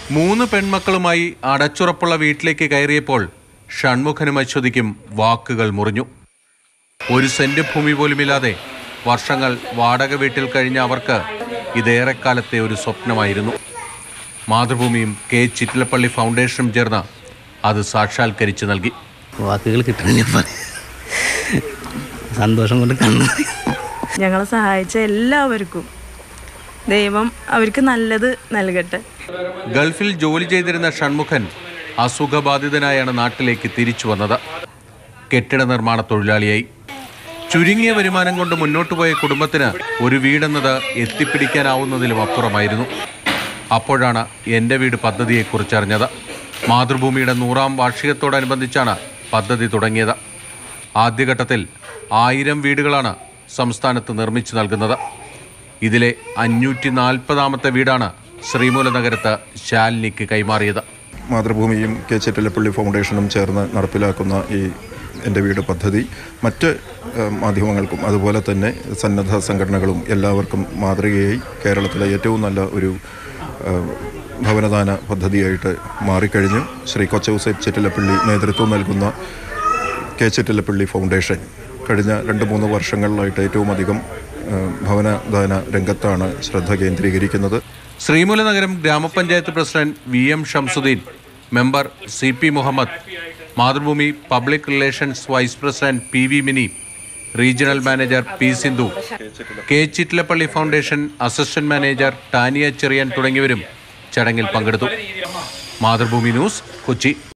മൂന്ന് പെൺമക്കളുമായി അടച്ചുറപ്പുള്ള വീട്ടിലേക്ക് കയറിയപ്പോൾ ഷൺമുഖനും അശ്വതിക്കും വാക്കുകൾ മുറിഞ്ഞു ഒരു സെന്റ് ഭൂമി പോലുമില്ലാതെ വർഷങ്ങൾ വാടക വീട്ടിൽ കഴിഞ്ഞ അവർക്ക് ഇതേറെക്കാലത്തെ ഒരു സ്വപ്നമായിരുന്നു മാതൃഭൂമിയും കെ ചിറ്റിലപ്പള്ളി ഫൗണ്ടേഷനും ചേർന്ന് അത് സാക്ഷാത്കരിച്ച് നൽകി വാക്കുകൾ കിട്ടണില്ല ഇപ്പം. സന്തോഷം കൊണ്ട് കണ്ണു ഞങ്ങളെ സഹായിച്ച എല്ലാവർക്കും ദൈവം അവർക്ക് നല്ലത് നൽകട്ടെ ഗൾഫിൽ ജോലി ചെയ്തിരുന്ന ഷൺമുഖൻ അസുഖബാധിതനായാണ് നാട്ടിലേക്ക് തിരിച്ചു വന്നത് കെട്ടിട നിർമ്മാണ തൊഴിലാളിയായി ചുരുങ്ങിയ വരുമാനം കൊണ്ട് മുന്നോട്ടു പോയ കുടുംബത്തിന് ഒരു വീടെന്നത് എത്തിപ്പിടിക്കാനാവുന്നതിലും അപ്പുറമായിരുന്നു അപ്പോഴാണ് എൻ്റെ വീട് പദ്ധതിയെക്കുറിച്ചറിഞ്ഞത് മാതൃഭൂമിയുടെ നൂറാം വാർഷികത്തോടനുബന്ധിച്ചാണ് പദ്ധതി തുടങ്ങിയത് ആദ്യഘട്ടത്തിൽ ആയിരം വീടുകളാണ് സംസ്ഥാനത്ത് നിർമ്മിച്ചു നൽകുന്നത് ഇതിലെ അഞ്ഞൂറ്റി നാൽപ്പതാമത്തെ വീടാണ് ശ്രീമൂല നഗരത്ത് ശാലിനിക്ക് കൈമാറിയത് മാതൃഭൂമിയും കെ ചെറ്റലപ്പള്ളി ഫൗണ്ടേഷനും ചേർന്ന് നടപ്പിലാക്കുന്ന ഈ എൻ്റെ വീട് പദ്ധതി മറ്റ് ഏഹ്, മാധ്യമങ്ങൾക്കും അതുപോലെ തന്നെ സന്നദ്ധ സംഘടനകളും എല്ലാവർക്കും മാതൃകയായി കേരളത്തിലെ ഏറ്റവും നല്ല ഒരു ഏഹ്, ഭവനദാന പദ്ധതിയായിട്ട് മാറിക്കഴിഞ്ഞു ശ്രീ കൊച്ചൗസേപ്പ് ചെറ്റലപ്പള്ളി നേതൃത്വം നൽകുന്ന കെ ചെറ്റലപ്പള്ളി ഫൗണ്ടേഷൻ കഴിഞ്ഞ രണ്ട് മൂന്ന് വർഷങ്ങളിലായിട്ട് ഏറ്റവും അധികം ഏഹ്, ഭവനദാന രംഗത്താണ് ശ്രദ്ധ കേന്ദ്രീകരിക്കുന്നത് ശ്രീമൂല നഗരം ഗ്രാമപഞ്ചായത്ത് president V M Shamsuddin member C P Muhammad Mathrubhumi public relations vice president P V Mini regional manager P Sindhu K Chittilappilly foundation assistant manager Tania Cherian തുടങ്ങിയവരും ചടങ്ങിൽ പങ്കെടുത്തു മാതൃഭൂമി ന്യൂസ് കൊച്ചി